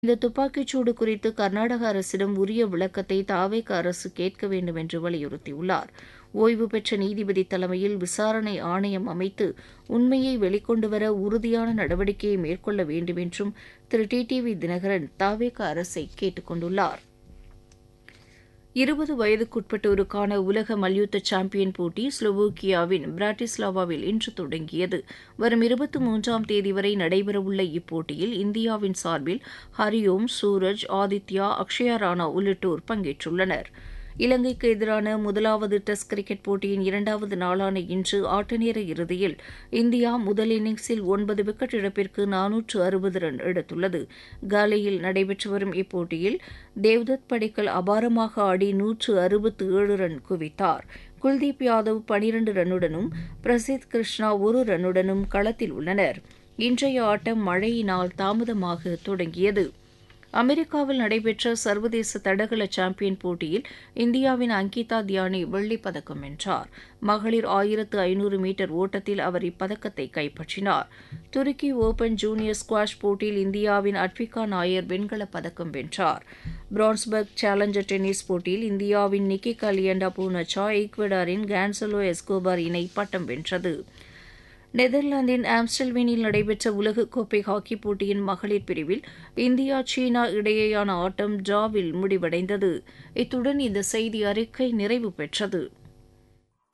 இந்த துப்பாக்கிச்சூடு குறித்து கர்நாடக அரசிடம் உரிய விளக்கத்தை தாவேக அரசு கேட்க வேண்டும் என்று வலியுறுத்தியுள்ளார் ஓய்வு பெற்ற நீதிபதி தலைமையில் விசாரணை ஆணையம் அமைத்து உண்மையை வெளிக்கொண்டுவர உறுதியான நடவடிக்கையை மேற்கொள்ள வேண்டும் என்றும் திரு டி டி வி தினகரன் தாவேக அரசை கேட்டுக் கொண்டுள்ளார் இருபது வயதுக்குட்பட்டோருக்கான உலக மல்யுத்த சாம்பியன் போட்டி ஸ்லோவோக்கியாவின் பிராட்டிஸ்லாவாவில் இன்று தொடங்கியது வரும் இருபத்தி மூன்றாம் தேதி வரை நடைபெறவுள்ள இப்போட்டியில் இந்தியாவின் சார்பில் ஹரிஓம் சூரஜ் ஆதித்யா அக்ஷயா ராணா உள்ளிட்டோர் பங்கேற்றுள்ளனர் இலங்கைக்கு எதிரான முதலாவது டெஸ்ட் கிரிக்கெட் போட்டியின் இரண்டாவது நாளான இன்று ஆட்டநேர இறுதியில் இந்தியா முதல் இன்னிங்ஸில் ஒன்பது விக்கெட் இழப்பிற்கு நானூற்று அறுபது ரன் எடுத்துள்ளது காலையில் நடைபெற்று வரும் இப்போட்டியில் தேவ்தத் படிக்கல் அபாரமாக ஆடி நூற்று அறுபத்து ஏழு ரன் குவித்தார் குல்தீப் யாதவ் பனிரண்டு ரன்னுடனும் பிரசித் கிருஷ்ணா ஒரு ரன்னுடனும் களத்தில் உள்ளனர் இன்றைய ஆட்டம் மழையினால் தாமதமாக தொடங்கியது அமெரிக்காவில் நடைபெற்ற சர்வதேச தடகள சாம்பியன் போட்டியில் இந்தியாவின் அங்கிதா தியானி வெள்ளிப் பதக்கம் வென்றார் மகளிர் ஆயிரத்து ஐநூறு மீட்டர் ஓட்டத்தில் அவர் இப்பதக்கத்தை கைப்பற்றினார் துருக்கி ஓபன் ஜூனியர் ஸ்குவாஷ் போட்டியில் இந்தியாவின் அட்விகா நாயர் வெண்கலப் பதக்கம் வென்றார் பிரான்ஸ்பர்க் சேலஞ்சர் டென்னிஸ் போட்டியில் இந்தியாவின் நிக்கி கலியண்டா பூனச்சா ஈக்வடாரின் கேன்சலோ எஸ்கோபார் இணை பட்டம் வென்றது நெதர்லாந்தின் ஆம்ஸ்டல்வேனில் நடைபெற்ற உலகக்கோப்பை ஹாக்கிப் போட்டியின் மகளிர் பிரிவில் இந்தியா சீனா இடையேயான ஆட்டம் டிராவில் முடிவடைந்தது இத்துடன் இந்த செய்தி அறிக்கை நிறைவு பெற்றது